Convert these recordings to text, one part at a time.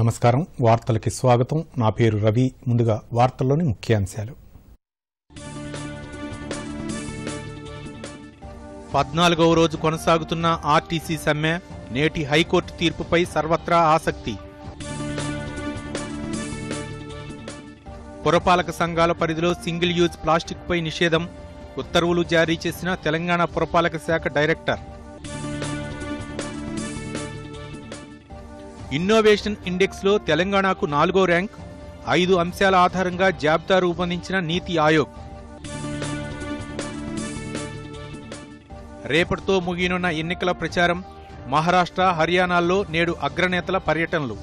నమస్కారం వార్తలకి స్వాగతం నా పేరు రవి ముందుగా వార్తల్లోని ముఖ్యాంశాలు పద్నాలుగవ రోజు కొనసాగుతున్న ఆర్టీసీ సమ్మె నేటి హైకోర్టు తీర్పుపై సర్వత్రా ఆసక్తి పురపాలక సంఘాల పరిధిలో సింగిల్ యూజ్ ప్లాస్టిక్ పై నిషేధం ఉత్తర్వులు జారీ చేసిన తెలంగాణ పురపాలక శాఖ డైరెక్టర్ ఇన్నోవేషన్ ఇండెక్స్ లో తెలంగాణకు నాలుగో ర్యాంక్ ఐదు అంశాల ఆధారంగా జాబితా రూపొందించిన నీతి ఆయోగ్ రేపటితో ముగియనున్న ఎన్నికల ప్రచారం మహారాష్ట్ర హర్యానాల్లో నేడు అగ్రనేతల పర్యటనలు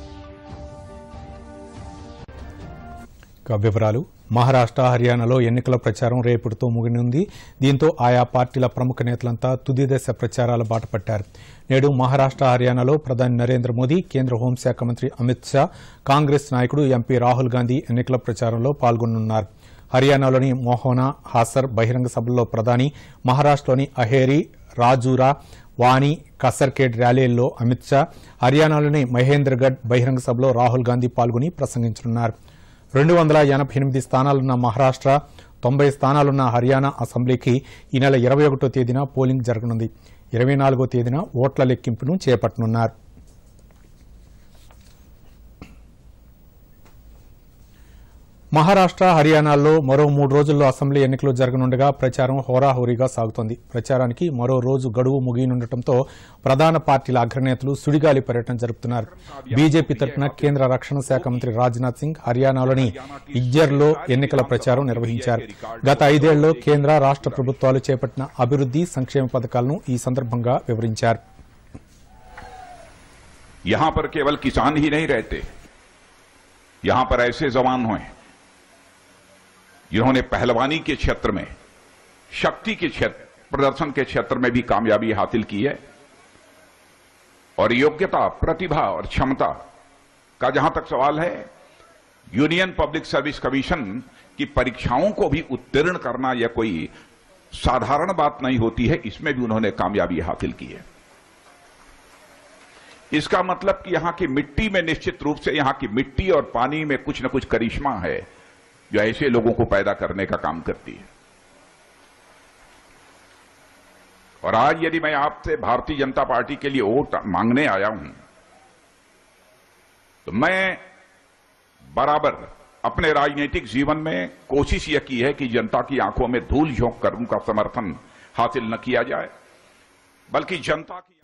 ఇక వివరాలు మహారాష్ట్ర హర్యానాలో ఎన్నికల ప్రచారం రేపటితో ముగినుంది దీంతో ఆయా పార్టీల ప్రముఖ నేతలంతా తుది దశ ప్రచారాల బాట పట్టారు నేడు మహారాష్ట్ర హర్యానాలో ప్రధాని నరేంద్ర మోదీ కేంద్ర హోంశాఖ మంత్రి అమిత్ షా కాంగ్రెస్ నాయకుడు ఎంపీ రాహుల్ గాంధీ ఎన్నికల ప్రచారంలో పాల్గొనున్నారు హర్యానాలోని మోహోనా హాసర్ బహిరంగ సభల్లో ప్రధాని మహారాష్ట్రలోని అహేరి రాజూరా వాణి కసర్కేడ్ ర్యాలీల్లో అమిత్ షా హర్యానాలోని మహేంద్రగఢ్ బహిరంగ సభలో రాహుల్ గాంధీ పాల్గొని ప్రసంగించనున్నారు రెండు వందల ఎనభై ఎనిమిది స్థానాలున్న మహారాష్ట్ర తొంభై స్థానాలున్న హర్యానా అసెంబ్లీకి ఈ నెల ఇరవై ఒకటో తేదీన పోలింగ్ జరగనుంది ఇరవై నాలుగో తేదీన ఓట్ల లెక్కింపును చేపట్టనున్నారు మహారాష్ట్ర హర్యానాల్లో మరో మూడు రోజుల్లో అసెంబ్లీ ఎన్నికలు జరగనుండగా ప్రచారం హోరాహోరీగా సాగుతోంది ప్రచారానికి మరో రోజు గడువు ముగియనుండటంతో ప్రధాన పార్టీల అగ్రనేతలు సుడిగాలి పర్యటన జరుపుతున్నారు బీజేపీ తరఫున కేంద్ర రక్షణ శాఖ మంత్రి రాజ్నాథ్ సింగ్ హర్యానాలోని ఇజ్జర్లో ఎన్నికల ప్రచారం నిర్వహించారు గత ఐదేళ్లలో కేంద్ర రాష్ట ప్రభుత్వాలు చేపట్టిన అభివృద్ది సంక్షేమ పథకాలను ఈ సందర్భంగా వివరించారు यहां पर केवल किसान ही नहीं रहते यहां पर ऐसे जवान हैं जिन्होंने पहलवानी के क्षेत्र में शक्ति के क्षेत्र प्रदर्शन के क्षेत्र में भी कामयाबी हासिल की है और योग्यता प्रतिभा और क्षमता का जहां तक सवाल है यूनियन पब्लिक सर्विस कमीशन की परीक्षाओं को भी उत्तीर्ण करना यह कोई साधारण बात नहीं होती है इसमें भी उन्होंने कामयाबी हासिल की है इसका मतलब कि यहां की मिट्टी में निश्चित रूप से यहां की मिट्टी और पानी में कुछ न कुछ करिश्मा है जो ऐसे लोगों को पैदा करने का काम करती है और आज यदि मैं आपसे भारतीय जनता पार्टी के लिए वोट मांगने आया हूं तो मैं बराबर अपने राजनीतिक जीवन में कोशिश यह की है कि जनता की आंखों में धूल झोंक कर उनका समर्थन हासिल न किया जाए बल्कि जनता की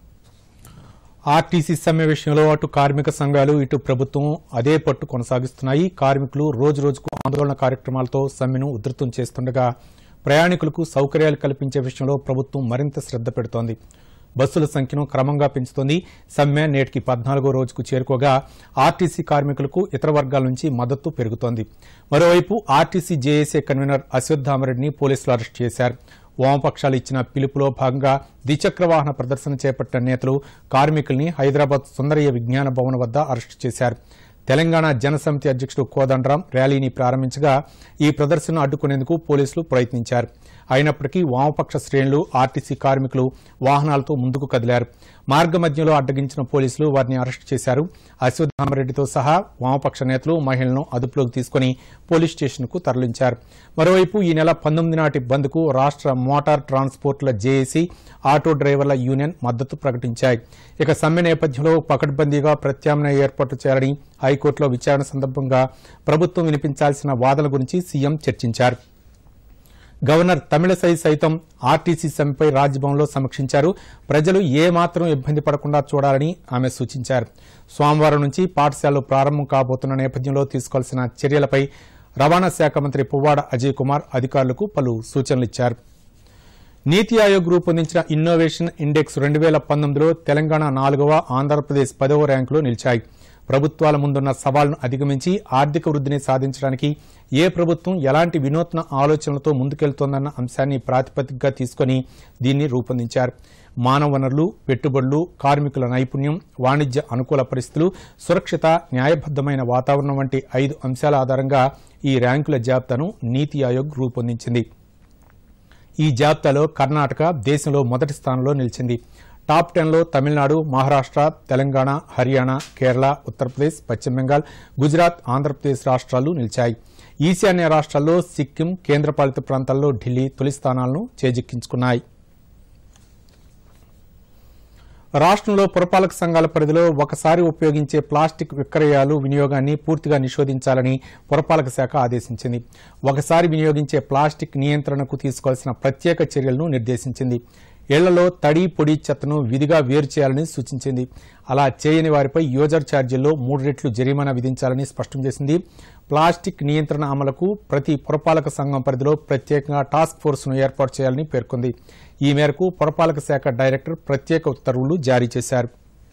ఆర్టీసీ సమ్మె విషయంలో అటు కార్మిక సంఘాలు ఇటు ప్రభుత్వం అదే పట్టు కొనసాగిస్తున్నాయి కార్మికులు రోజు రోజుకు ఆందోళన కార్యక్రమాలతో సమ్మెను ఉధృతం చేస్తుండగా ప్రయాణికులకు సౌకర్యాలు కల్పించే విషయంలో ప్రభుత్వం మరింత శ్రద్ద పెడుతోంది బస్సుల సంఖ్యను క్రమంగా పెంచుతోంది సమ్మె నేటికి పద్నాలుగో రోజుకు చేరుకోగా ఆర్టీసీ కార్మికులకు ఇతర వర్గాల నుంచి మద్దతు పెరుగుతోంది మరోవైపు ఆర్టీసీ జేఏసీ కన్వీనర్ అశ్వత్థామరెడ్డిని పోలీసులు అరెస్ట్ చేశారు వామపక్షాలు ఇచ్చిన పిలుపులో భాగంగా ద్విచక్ర వాహన ప్రదర్శన చేపట్టిన నేతలు కార్మికుల్ని హైదరాబాద్ సుందరయ్య విజ్ఞాన భవన్ వద్ద అరెస్టు చేశారు తెలంగాణ జనసమితి అధ్యక్షుడు కోదండరాం ర్యాలీని ప్రారంభించగా ఈ ప్రదర్శనను అడ్డుకునేందుకు పోలీసులు ప్రయత్నించారు అయినప్పటికీ వామపక్ష శ్రేణులు ఆర్టీసీ కార్మికులు వాహనాలతో ముందుకు కదిలారు మార్గమధ్యంలో అడ్డగించిన పోలీసులు వారిని అరెస్టు చేశారు అశ్వత్థామరెడ్డితో సహా వామపక్ష నేతలు మహిళలను అదుపులోకి తీసుకుని పోలీస్ స్టేషన్కు తరలించారు మరోవైపు ఈ నెల పంతొమ్మిది నాటి బంద్కు రాష్ట మోటార్ ట్రాన్స్పోర్ట్ల జేఏసీ ఆటో డ్రైవర్ల యూనియన్ మద్దతు ప్రకటించాయి ఇక సమ్మె నేపథ్యంలో పకడ్బందీగా ప్రత్యామ్నాయ ఏర్పాట్లు చేయాలని హైకోర్టులో విచారణ సందర్భంగా ప్రభుత్వం వినిపించాల్సిన వాదనల గురించి సీఎం చర్చించారు గవర్నర్ తమిళసై సైతం ఆర్టీసీ సమ్మెపై రాజ్భవన్లో సమీక్షించారు ప్రజలు ఏ మాత్రం ఇబ్బంది పడకుండా చూడాలని ఆమె సూచించారు సోమవారం నుంచి పాఠశాలలు ప్రారంభం కాబోతున్న నేపథ్యంలో తీసుకోవాల్సిన చర్యలపై రవాణా శాఖ మంత్రి పువ్వాడ అజయ్ కుమార్ అధికారులకు పలు సూచనలిచ్చారు నీతి ఆయోగ్ రూపొందించిన ఇన్నోవేషన్ ఇండెక్స్ రెండు వేల పంతొమ్మిదిలో తెలంగాణ నాలుగవ ఆంధ్రప్రదేశ్ పదవ ర్యాంకులో నిలిచాయి ప్రభుత్వాల ముందున్న సవాళ్లను అధిగమించి ఆర్థిక వృద్దిని సాధించడానికి ఏ ప్రభుత్వం ఎలాంటి వినూత్న ఆలోచనలతో ముందుకెళ్తోందన్న అంశాన్ని ప్రాతిపదికగా తీసుకుని దీన్ని రూపొందించారు మానవ వనరులు పెట్టుబడులు కార్మికుల నైపుణ్యం వాణిజ్య అనుకూల పరిస్థితులు సురక్షిత న్యాయబద్దమైన వాతావరణం వంటి ఐదు అంశాల ఆధారంగా ఈ ర్యాంకుల జాబితాను నీతి ఆయోగ్ రూపొందించింది ఈ జాబితాలో కర్ణాటక దేశంలో మొదటి స్థానంలో నిలిచింది టాప్ టెన్లో తమిళనాడు మహారాష్ట్ర తెలంగాణ హర్యానా కేరళ ఉత్తరప్రదేశ్ పశ్చిమ బెంగాల్ గుజరాత్ ఆంధ్రప్రదేశ్ రాష్ట్రాలు నిలిచాయి ఈశాన్య రాష్ట్రాల్లో సిక్కిం కేంద్రపాలిత ప్రాంతాల్లో ఢిల్లీ తొలి స్థానాలను చేజిక్కించుకున్నాయి రాష్ట్రంలో పురపాలక సంఘాల పరిధిలో ఒకసారి ఉపయోగించే ప్లాస్టిక్ విక్రయాలు వినియోగాన్ని పూర్తిగా నిషేధించాలని పురపాలక శాఖ ఆదేశించింది ఒకసారి వినియోగించే ప్లాస్టిక్ నియంత్రణకు తీసుకోవాల్సిన ప్రత్యేక చర్యలను నిర్దేశించింది ఇళ్లలో తడి పొడి చెత్తను విధిగా వేరు చేయాలని సూచించింది అలా చేయని వారిపై యూజర్ ఛార్జీల్లో మూడు రెట్లు జరిమానా విధించాలని స్పష్టం చేసింది ప్లాస్టిక్ నియంత్రణ అమలుకు ప్రతి పురపాలక సంఘం పరిధిలో ప్రత్యేకంగా టాస్క్ ఫోర్స్ను ఏర్పాటు చేయాలని పేర్కొంది ఈ మేరకు పురపాలక శాఖ డైరెక్టర్ ప్రత్యేక ఉత్తర్వులు జారీ చేశారు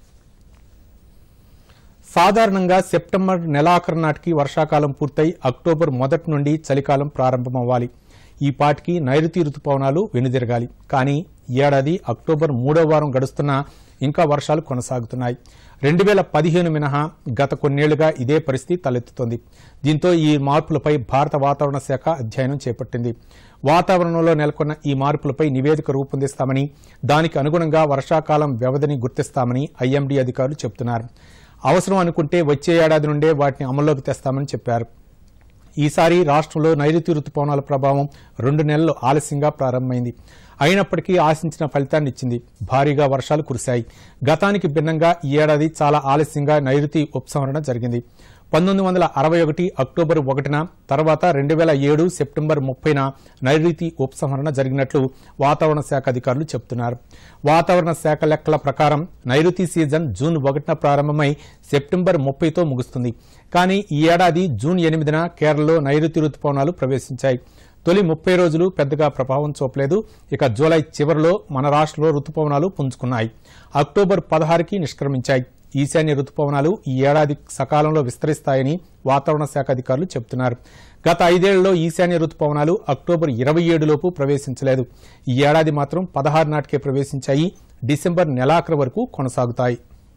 సాధారణంగా సెప్టెంబర్ నెలాఖరు నాటికి వర్షాకాలం పూర్తయి అక్టోబర్ మొదటి నుండి చలికాలం ప్రారంభమవ్వాలి ఈ పాటికి నైరుతి రుతుపవనాలు వెనుదిరగాలి కానీ ఈ ఏడాది అక్టోబర్ మూడో వారం గడుస్తున్నా ఇంకా వర్షాలు కొనసాగుతున్నాయి రెండు వేల పదిహేను మినహా గత కొన్నేళ్లుగా ఇదే పరిస్థితి తలెత్తుతోంది దీంతో ఈ మార్పులపై భారత వాతావరణ శాఖ అధ్యయనం చేపట్టింది వాతావరణంలో నెలకొన్న ఈ మార్పులపై నివేదిక రూపొందిస్తామని దానికి అనుగుణంగా వర్షాకాలం వ్యవధిని గుర్తిస్తామని ఐఎండీ అధికారులు చెబుతున్నారు అవసరం అనుకుంటే వచ్చే ఏడాది నుండే వాటిని అమల్లోకి తెస్తామని చెప్పారు ఈసారి రాష్ట్రంలో నైరుతి రుతుపవనాల ప్రభావం రెండు నెలలు ఆలస్యంగా ప్రారంభమైంది అయినప్పటికీ ఆశించిన ఫలితాన్ని ఇచ్చింది భారీగా వర్షాలు కురిశాయి గతానికి భిన్నంగా ఈ ఏడాది చాలా ఆలస్యంగా నైరుతి ఉపసంహరణ జరిగింది పంతొమ్మిది వందల అరవై ఒకటి అక్టోబర్ ఒకటిన తర్వాత రెండు వేల ఏడు సెప్టెంబర్ ముప్పైన నైరుతి ఉపసంహరణ జరిగినట్లు వాతావరణ శాఖ అధికారులు చెబుతున్నారు వాతావరణ శాఖ లెక్కల ప్రకారం నైరుతి సీజన్ జూన్ ఒకటిన ప్రారంభమై సెప్టెంబర్ ముప్పైతో ముగుస్తుంది కానీ ఈ ఏడాది జూన్ ఎనిమిదిన కేరళలో నైరుతి రుతుపవనాలు ప్రవేశించాయి తొలి ముప్పై రోజులు పెద్దగా ప్రభావం చూపలేదు ఇక జూలై చివరిలో మన రాష్ట్రంలో రుతుపవనాలు పుంజుకున్నాయి అక్టోబర్ పదహారుకి నిష్క్రమించాయి ఈశాన్య రుతుపవనాలు ఈ ఏడాది సకాలంలో విస్తరిస్తాయని వాతావరణ శాఖ అధికారులు చెబుతున్నారు గత ఐదేళ్లలో ఈశాన్య రుతుపవనాలు అక్టోబర్ ఇరవై ఏడులోపు ప్రవేశించలేదు ఈ ఏడాది మాత్రం పదహారు నాటికే ప్రవేశించాయి డిసెంబర్ నెలాఖరు వరకు కొనసాగుతాయి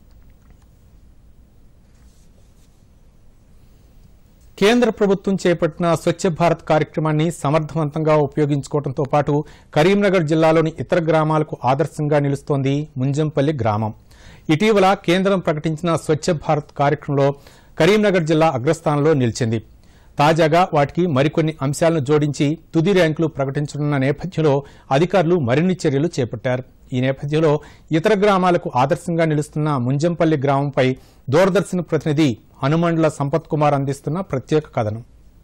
కేంద్ర ప్రభుత్వం చేపట్టిన స్వచ్ఛ భారత్ కార్యక్రమాన్ని సమర్థవంతంగా ఉపయోగించుకోవడంతో పాటు కరీంనగర్ జిల్లాలోని ఇతర గ్రామాలకు ఆదర్శంగా నిలుస్తోంది ముంజంపల్లి గ్రామం ఇటీవల కేంద్రం ప్రకటించిన స్వచ్ఛ భారత్ కార్యక్రమంలో కరీంనగర్ జిల్లా అగ్రస్థానంలో నిలిచింది తాజాగా వాటికి మరికొన్ని అంశాలను జోడించి తుది ర్యాంకులు ప్రకటించనున్న నేపథ్యంలో అధికారులు మరిన్ని చర్యలు చేపట్టారు ఈ నేపథ్యంలో ఇతర గ్రామాలకు ఆదర్శంగా నిలుస్తున్న ముంజంపల్లి గ్రామంపై దూరదర్శన్ ప్రతినిధి హనుమండ్ల సంపత్ కుమార్ అందిస్తున్న ప్రత్యేక కథనం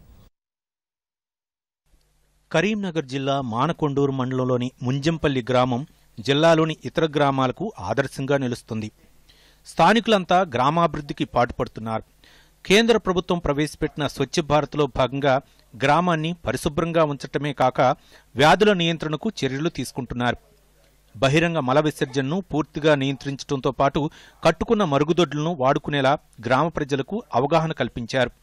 కరీంనగర్ జిల్లా మానకొండూరు మండలంలోని ముంజంపల్లి గ్రామం జిల్లాలోని ఇతర గ్రామాలకు ఆదర్శంగా నిలుస్తుంది స్థానికులంతా గ్రామాభివృద్ధికి పాటుపడుతున్నారు కేంద్ర ప్రభుత్వం ప్రవేశపెట్టిన స్వచ్ఛ భారత్లో భాగంగా గ్రామాన్ని పరిశుభ్రంగా ఉంచటమే కాక వ్యాధుల నియంత్రణకు చర్యలు తీసుకుంటున్నారు బహిరంగ మల విసర్జనను పూర్తిగా నియంత్రించడంతో పాటు కట్టుకున్న మరుగుదొడ్లను వాడుకునేలా గ్రామ ప్రజలకు అవగాహన కల్పించారు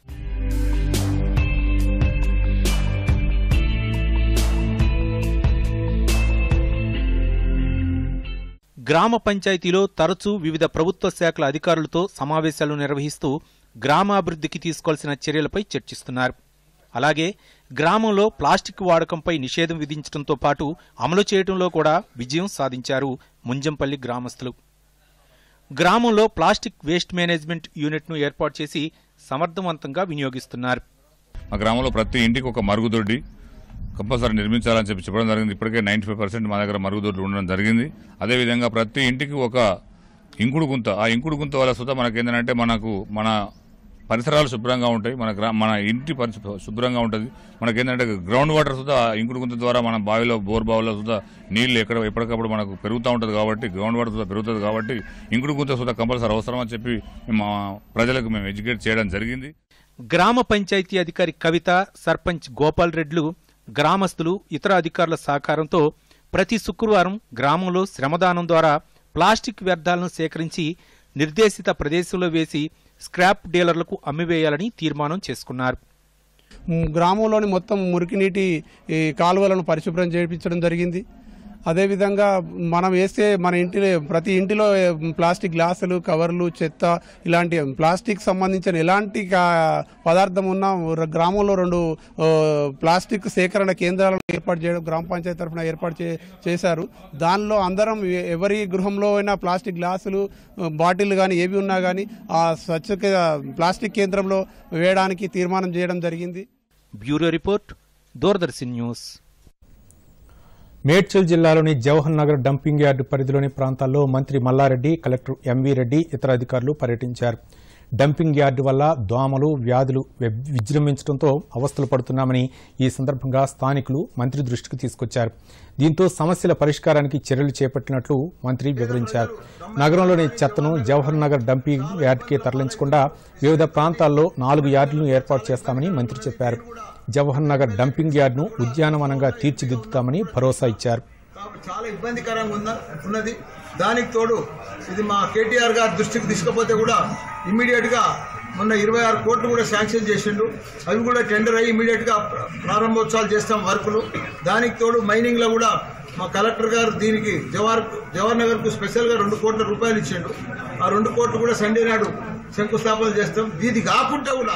గ్రామ పంచాయతీలో తరచూ వివిధ ప్రభుత్వ శాఖల అధికారులతో సమావేశాలు నిర్వహిస్తూ గ్రామాభివృద్ధికి తీసుకోవాల్సిన చర్యలపై చర్చిస్తున్నారు అలాగే గ్రామంలో ప్లాస్టిక్ వాడకంపై నిషేధం విధించడంతో పాటు అమలు చేయడంలో కూడా విజయం సాధించారు ముంజంపల్లి గ్రామస్తులు గ్రామంలో ప్లాస్టిక్ వేస్ట్ మేనేజ్మెంట్ యూనిట్ను ఏర్పాటు చేసి సమర్థవంతంగా వినియోగిస్తున్నారు మా గ్రామంలో ప్రతి ఇంటికి ఒక మరుగుదొడ్డి కంపల్సరీ నిర్మించాలని చెప్పి చెప్పడం జరిగింది ఇప్పటికే నైంటీ ఫైవ్ పర్సెంట్ మా దగ్గర మరుగుదొడ్లు ఉండడం జరిగింది అదేవిధంగా ప్రతి ఇంటికి ఒక ఇంకుడు గుంత ఆ ఇంకుడు గుంత వల్ల సుతా మనకేంటంటే మనకు మన పరిసరాలు శుభ్రంగా ఉంటాయి మన గ్రా మన ఇంటి పరిశు శుభ్రంగా ఉంటుంది మనకేంటంటే గ్రౌండ్ వాటర్ సుతా ఆ ఇంకుడు గుంత ద్వారా మన బావిలో బోర్ బావిలో సుతా నీళ్లు ఎక్కడ ఎప్పటికప్పుడు మనకు పెరుగుతూ ఉంటుంది కాబట్టి గ్రౌండ్ వాటర్ సుతా పెరుగుతుంది కాబట్టి ఇంకుడు గుంత సుతా కంపల్సరీ అవసరం అని చెప్పి మా ప్రజలకు మేము ఎడ్యుకేట్ చేయడం జరిగింది గ్రామ పంచాయతీ అధికారి కవిత సర్పంచ్ గోపాల్ రెడ్లు గ్రామస్తులు ఇతర అధికారుల సహకారంతో ప్రతి శుక్రవారం గ్రామంలో శ్రమదానం ద్వారా ప్లాస్టిక్ వ్యర్థాలను సేకరించి నిర్దేశిత ప్రదేశంలో వేసి స్క్రాప్ డీలర్లకు అమ్మివేయాలని తీర్మానం చేసుకున్నారు మ్, గ్రామంలోని మొత్తం మురికి నీటి ఈ కాలువలను పరిశుభ్రం చేయించడం జరిగింది అదేవిధంగా మనం వేస్తే మన ఇంటిలో ప్రతి ఇంటిలో ఏ, ప్లాస్టిక్ గ్లాసులు కవర్లు చెత్త ఇలాంటి ప్లాస్టిక్ సంబంధించిన ఎలాంటి కా- పదార్థం ఉన్నా గ్రామంలో రెండు ఓ, ప్లాస్టిక్ సేకరణ కేంద్రాలను ఏర్పాటు చేయడం గ్రామ పంచాయతీ తరఫున ఏర్పాటు చే- చేశారు దానిలో అందరం ఎ- ఎవరి గృహంలో అయినా ప్లాస్టిక్ గ్లాసులు బాటిల్ కానీ ఏవి ఉన్నా కానీ ఆ స్వచ్ఛ ప్లాస్టిక్ కేంద్రంలో వేయడానికి తీర్మానం చేయడం జరిగింది బ్యూరో రిపోర్ట్ దూరదర్శి న్యూస్ మేడ్చల్ జిల్లాలోని జవహర్ నగర్ డంపింగ్ యార్డు పరిధిలోని ప్రాంతాల్లో మంత్రి మల్లారెడ్డి కలెక్టర్ ఎంవీ రెడ్డి ఇతర అధికారులు పర్యటించారు డంపింగ్ యార్డు వల్ల దోమలు వ్యాధులు వె- విజృంభించడంతో అవస్థలు పడుతున్నామని ఈ సందర్భంగా స్థానికులు మంత్రి దృష్టికి తీసుకొచ్చారు దీంతో సమస్యల పరిష్కారానికి చర్యలు చేపట్టినట్లు మంత్రి వివరించారు నగరంలోని చెత్తను జవహర్ నగర్ డంపింగ్ యార్డుకి తరలించకుండా వివిధ ప్రాంతాల్లో నాలుగు యార్డులను ఏర్పాటు చేస్తామని మంత్రి చెప్పారు జవహర్ నగర్ డంపింగ్ యార్డును ఉద్యానవనంగా తీర్చిదిద్దుతామని భరోసా ఇచ్చారు కాబట్టి చాలా ఇబ్బందికరంగా ఉన్న ఉన్నది దానికి తోడు ఇది మా కేటీఆర్ గారి దృష్టికి తీసుకపోతే కూడా ఇమ్మీడియట్ గా మొన్న ఇరవై ఆరు కోట్లు కూడా శాంక్షన్ చేసిండు అవి కూడా టెండర్ అయ్యి ఇమ్మీడియట్ గా ప్ర- ప్రారంభోత్సవాలు చేస్తాం వర్కులు దానికి తోడు మైనింగ్ లో కూడా మా కలెక్టర్ గారు దీనికి జవహర్ జవహర్ నగర్ కు స్పెషల్ గా రెండు కోట్ల రూపాయలు ఇచ్చిండు ఆ రెండు కోట్లు కూడా సండే నాడు శంకుస్థాపన చేస్తాం ఇది కాకుండా కూడా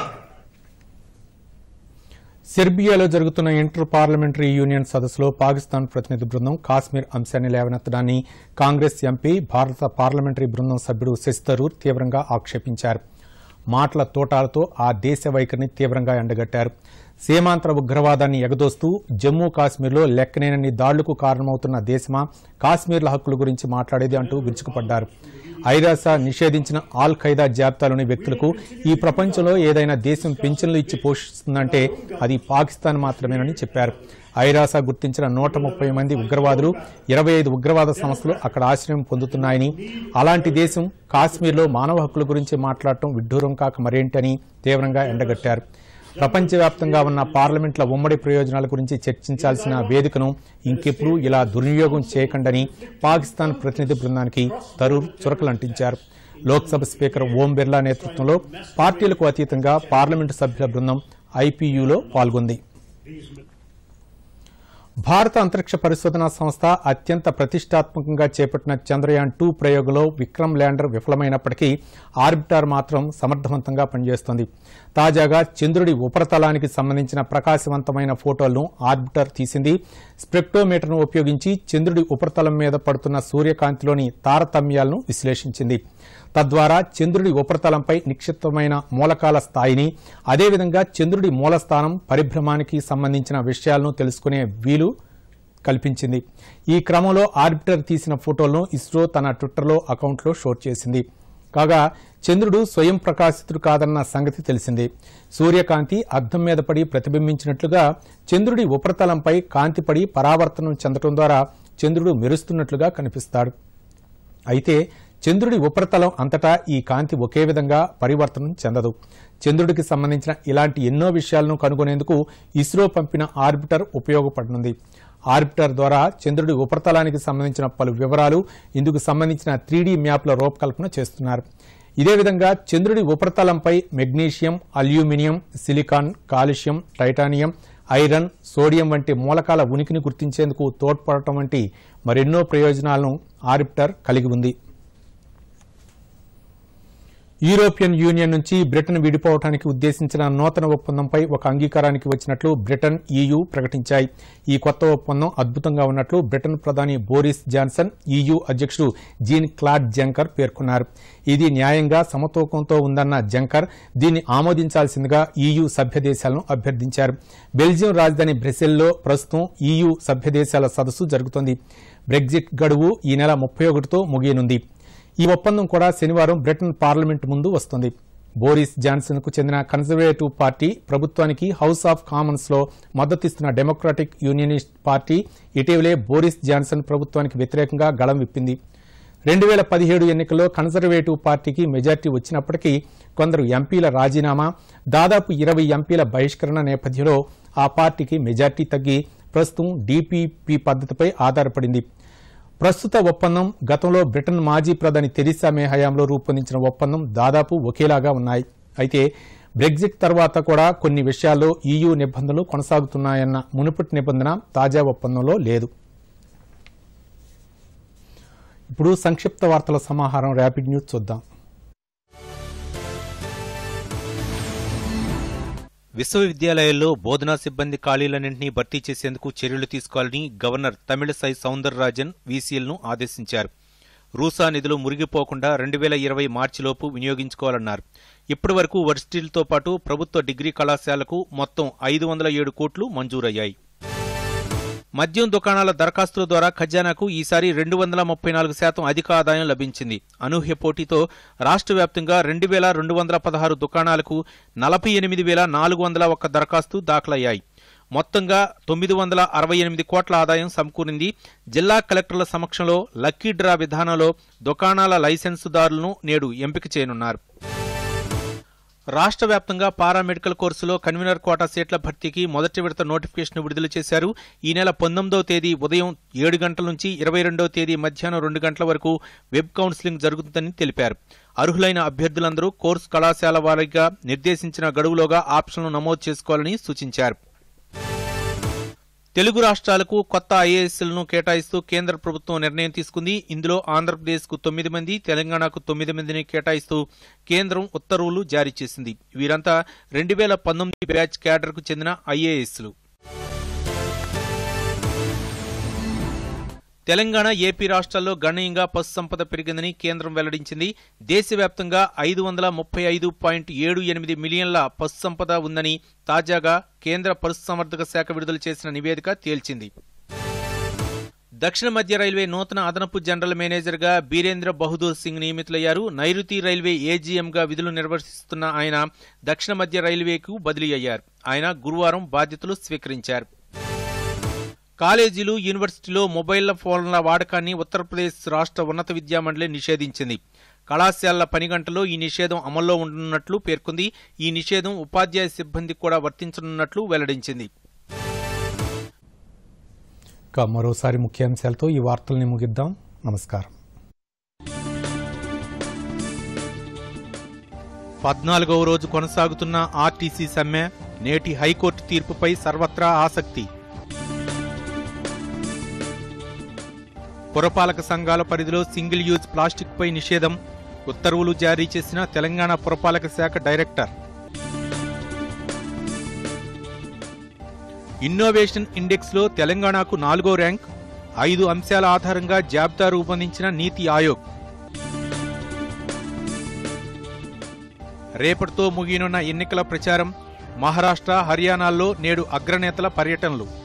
సెర్బియాలో జరుగుతున్న ఇంటర్ పార్లమెంటరీ యూనియన్ సదస్సులో పాకిస్తాన్ ప్రతినిధి బృందం కాశ్మీర్ అంశాన్ని లేవనెత్తడాన్ని కాంగ్రెస్ ఎంపీ భారత పార్లమెంటరీ బృందం సభ్యుడు శశి థరూర్ తీవ్రంగా ఆక్షేపించారు మాటల తోటాలతో ఆ దేశ వైఖరిని తీవ్రంగా ఎండగట్టారు సీమాంతర ఉగ్రవాదాన్ని ఎగదోస్తూ జమ్మూ కాశ్మీర్లో లెక్కనేనన్ని దాడులకు కారణమవుతున్న దేశమా కాశ్మీర్ల హక్కుల గురించి మాట్లాడేది అంటూ విరుచుకుపడ్డారు ఐరాస నిషేధించిన ఆల్ ఖైదా జాబితాలోని వ్యక్తులకు ఈ ప్రపంచంలో ఏదైనా దేశం పింఛన్లు ఇచ్చి పోషిస్తుందంటే అది పాకిస్తాన్ మాత్రమేనని చెప్పారు ఐరాస గుర్తించిన నూట ముప్పై మంది ఉగ్రవాదులు ఇరవై ఐదు ఉగ్రవాద సంస్థలు అక్కడ ఆశ్రయం పొందుతున్నాయని అలాంటి దేశం కాశ్మీర్లో మానవ హక్కుల గురించి మాట్లాడటం విడ్డూరం కాక మరేంటని తీవ్రంగా ఎండగట్టారు ప్రపంచవ్యాప్తంగా ఉన్న పార్లమెంట్ల ఉమ్మడి ప్రయోజనాల గురించి చర్చించాల్సిన వేదికను ఇంకెప్పుడు ఇలా దుర్వినియోగం చేయకండని పాకిస్తాన్ ప్రతినిధి బృందానికి తరూర్ చురకలంటించారు లోక్సభ స్పీకర్ ఓం బిర్లా నేతృత్వంలో పార్టీలకు అతీతంగా పార్లమెంటు సభ్యుల బృందం ఐపీయూలో పాల్గొంది భారత అంతరిక్ష పరిశోధనా సంస్థ అత్యంత ప్రతిష్టాత్మకంగా చేపట్టిన చంద్రయాన్ టూ ప్రయోగంలో విక్రమ్ ల్యాండర్ విఫలమైనప్పటికీ ఆర్బిటార్ మాత్రం సమర్థవంతంగా పనిచేస్తోంది తాజాగా చంద్రుడి ఉపరితలానికి సంబంధించిన ప్రకాశవంతమైన ఫోటోలను ఆర్బిటర్ తీసింది స్పెక్టోమీటర్ను ఉపయోగించి చంద్రుడి ఉపరితలం మీద పడుతున్న సూర్యకాంతిలోని తారతమ్యాలను విశ్లేషించింది తద్వారా చంద్రుడి ఉపరితలంపై నిక్షిప్తమైన మూలకాల స్థాయిని అదేవిధంగా చంద్రుడి మూలస్థానం పరిభ్రమానికి సంబంధించిన విషయాలను తెలుసుకునే వీలు కల్పించింది ఈ క్రమంలో ఆర్బిటర్ తీసిన ఫోటోలను ఇస్రో తన ట్విట్టర్లో అకౌంట్లో షోర్ చేసింది కాగా చంద్రుడు స్వయం ప్రకాశితుడు కాదన్న సంగతి తెలిసిందే సూర్యకాంతి అద్దం మీద పడి ప్రతిబింబించినట్లుగా చంద్రుడి ఉపరితలంపై కాంతి పడి పరావర్తనం చెందడం ద్వారా చంద్రుడు మెరుస్తున్నట్లుగా కనిపిస్తాడు అయితే చంద్రుడి ఉపరితలం అంతటా ఈ కాంతి ఒకే విధంగా పరివర్తనం చెందదు చంద్రుడికి సంబంధించిన ఇలాంటి ఎన్నో విషయాలను కనుగొనేందుకు ఇస్రో పంపిన ఆర్బిటర్ ఉపయోగపడనుంది ఆర్బిటర్ ద్వారా చంద్రుడి ఉపరితలానికి సంబంధించిన పలు వివరాలు ఇందుకు సంబంధించిన త్రీడీ మ్యాప్ల రూపకల్పన చేస్తున్నారు ఇదే విధంగా చంద్రుడి ఉపరితలంపై magnesium aluminium silicon calcium titanium iron sodium వంటి మూలకాల ఉనికిని గుర్తించేందుకు తోడ్పడటం వంటి మరెన్నో ప్రయోజనాలను ఆర్బిటర్ కలిగి ఉంది యూరోపియన్ యూనియన్ నుంచి బ్రిటన్ విడిపోవడానికి ఉద్దేశించిన నూతన ఒప్పందంపై ఒక అంగీకారానికి వచ్చినట్లు బ్రిటన్ ఈయూ ప్రకటించాయి ఈ కొత్త ఒప్పందం అద్భుతంగా ఉన్నట్లు బ్రిటన్ ప్రధాని బోరిస్ జాన్సన్ ఈయూ అధ్యక్షుడు జీన్ క్లాడ్ జంకర్ పేర్కొన్నారు ఇది న్యాయంగా సమతూకంతో ఉందన్న జంకర్ దీన్ని ఆమోదించాల్సిందిగా ఈయూ సభ్య దేశాలను అభ్యర్థించారు బెల్జియం రాజధాని బ్రెసెల్లో ప్రస్తుతం ఈయూ సభ్య దేశాల సదస్సు జరుగుతోంది బ్రెగ్జిట్ గడువు ఈ నెల ముప్పై ఒకటితో ముగియనుంది ఈ ఒప్పందం కూడా శనివారం బ్రిటన్ పార్లమెంట్ ముందు వస్తుంది బోరిస్ జాన్సన్ కు చెందిన కన్జర్వేటివ్ పార్టీ ప్రభుత్వానికి హౌస్ ఆఫ్ కామన్స్ లో మద్దతిస్తున్న డెమోక్రాటిక్ యూనియనిస్ట్ పార్టీ ఇటీవలే బోరిస్ జాన్సన్ ప్రభుత్వానికి వ్యతిరేకంగా గళం విప్పింది రెండు వేల పదిహేడు ఎన్నికల్లో కన్జర్వేటివ్ పార్టీకి మెజార్టీ వచ్చినప్పటికీ కొందరు ఎంపీల రాజీనామా దాదాపు ఇరవై ఎంపీల బహిష్కరణ నేపథ్యంలో ఆ పార్టీకి మెజార్టీ తగ్గి ప్రస్తుతం డీపీపీ పద్దతిపై ఆధారపడింది ప్రస్తుత ఒప్పందం గతంలో బ్రిటన్ మాజీ ప్రధాని తెరిసా మే హయాంలో రూపొందించిన ఒప్పందం దాదాపు ఒకేలాగా ఉన్నాయి అయితే బ్రెగ్జిట్ తర్వాత కూడా కొన్ని విషయాల్లో ఈయూ నిబంధనలు కొనసాగుతున్నాయన్న మునుపటి నిబంధన తాజా ఒప్పందంలో లేదు ఇప్పుడు సంక్షిప్త వార్తల సమాహారం ర్యాపిడ్ న్యూస్ చూద్దాం విశ్వవిద్యాలయాల్లో బోధనా సిబ్బంది ఖాళీలన్నింటినీ భర్తీ చేసేందుకు చర్యలు తీసుకోవాలని గవర్నర్ తమిళసై సౌందరరాజన్ వీసీఎల్ను ఆదేశించారు రూసా నిధులు మురిగిపోకుండా రెండు వేల ఇరవై మార్చిలోపు వినియోగించుకోవాలన్నారు ఇప్పటి వరకు వర్సిటీలతో పాటు ప్రభుత్వ డిగ్రీ కళాశాలకు మొత్తం ఐదు వందల ఏడు కోట్లు మంజూరయ్యాయి మద్యం దుకాణాల దరఖాస్తుల ద్వారా ఖజానాకు ఈసారి రెండు వందల ముప్పై నాలుగు శాతం అధిక ఆదాయం లభించింది అనూహ్య పోటీతో రాష్ట్ర వ్యాప్తంగా రెండు వేల రెండు వందల పదహారు దుకాణాలకు నలభై ఎనిమిది వేల నాలుగు వందల ఒక్క దరఖాస్తు దాఖలయ్యాయి మొత్తంగా తొమ్మిది వందల అరవై ఎనిమిది కోట్ల ఆదాయం సమకూరింది జిల్లా కలెక్టర్ల సమక్షంలో లక్కీ డ్రా విధానంలో దుకాణాల లైసెన్సుదారులను నేడు ఎంపిక చేయనున్నారు రాష్ట్ర వ్యాప్తంగా పారామెడికల్ కోర్సులో కన్వీనర్ కోటా సీట్ల భర్తీకి మొదటి విడత నోటిఫికేషన్ విడుదల చేశారు ఈ నెల పంతొమ్మిదవ తేదీ ఉదయం ఏడు గంటల నుంచి ఇరవై రెండవ తేదీ మధ్యాహ్నం రెండు గంటల వరకు వెబ్ కౌన్సిలింగ్ జరుగుతుందని తెలిపారు అర్హులైన అభ్యర్థులందరూ కోర్సు కళాశాల వారీగా నిర్దేశించిన గడువులోగా ఆప్షన్లు నమోదు చేసుకోవాలని సూచించారు తెలుగు రాష్ట్రాలకు కొత్త ఐఏఎస్లను కేటాయిస్తూ కేంద్ర ప్రభుత్వం నిర్ణయం తీసుకుంది ఇందులో ఆంధ్రప్రదేశ్కు తొమ్మిది మంది తెలంగాణకు తొమ్మిది మందిని కేటాయిస్తూ కేంద్రం ఉత్తర్వులు జారీ చేసింది వీరంతా రెండు వేల పంతొమ్మిది బ్యాచ్ క్యాడర్కు చెందిన ఐఏఎస్లు తెలంగాణ ఏపీ రాష్ట్రాల్లో గణనీయంగా పశు సంపద పెరిగిందని కేంద్రం వెల్లడించింది దేశవ్యాప్తంగా ఐదు వందల ముప్పై ఐదు పాయింట్ ఏడు ఎనిమిది మిలియన్ల పశు సంపద ఉందని తాజాగా కేంద్ర పశుసంవర్ధక శాఖ విడుదల చేసిన నివేదిక తేల్చింది దక్షిణ మధ్య రైల్వే నూతన అదనపు జనరల్ మేనేజర్గా బీరేంద్ర బహదూర్ సింగ్ నియమితులయ్యారు నైరుతి రైల్వే ఏజీఎంగా విధులు నిర్వహిస్తున్న ఆయన దక్షిణ మధ్య రైల్వేకు బదిలీ అయ్యారు ఆయన గురువారం బాధ్యతలు స్వీకరించారు కాలేజీలు యూనివర్సిటీలో మొబైల్ ఫోన్ల వాడకాన్ని ఉత్తరప్రదేశ్ రాష్ట్ర ఉన్నత విద్యామండలి నిషేధించింది కళాశాలల పని గంటలో ఈ నిషేధం అమల్లో ఉండనున్నట్లు పేర్కొంది ఈ నిషేధం ఉపాధ్యాయ సిబ్బందికి కూడా వర్తించనున్నట్లు వెల్లడించింది ఇక మరోసారి ముఖ్యాంశాలతో ఈ వార్తల్ని ముగిద్దాం నమస్కారం పద్నాలుగవ రోజు కొనసాగుతున్న ఆర్టీసీ సమ్మె నేటి హైకోర్టు తీర్పుపై సర్వత్రా ఆసక్తి పురపాలక సంఘాల పరిధిలో సింగిల్ యూజ్ ప్లాస్టిక్ పై నిషేధం ఉత్తర్వులు జారీ చేసిన తెలంగాణ పురపాలక శాఖ డైరెక్టర్ ఇన్నోవేషన్ ఇండెక్స్ లో తెలంగాణకు నాలుగో ర్యాంక్ ఐదు అంశాల ఆధారంగా జాబితా రూపొందించిన నీతి ఆయోగ్ రేపటితో ముగియనున్న ఎన్నికల ప్రచారం మహారాష్ట్ర హర్యానాల్లో నేడు అగ్రనేతల పర్యటనలు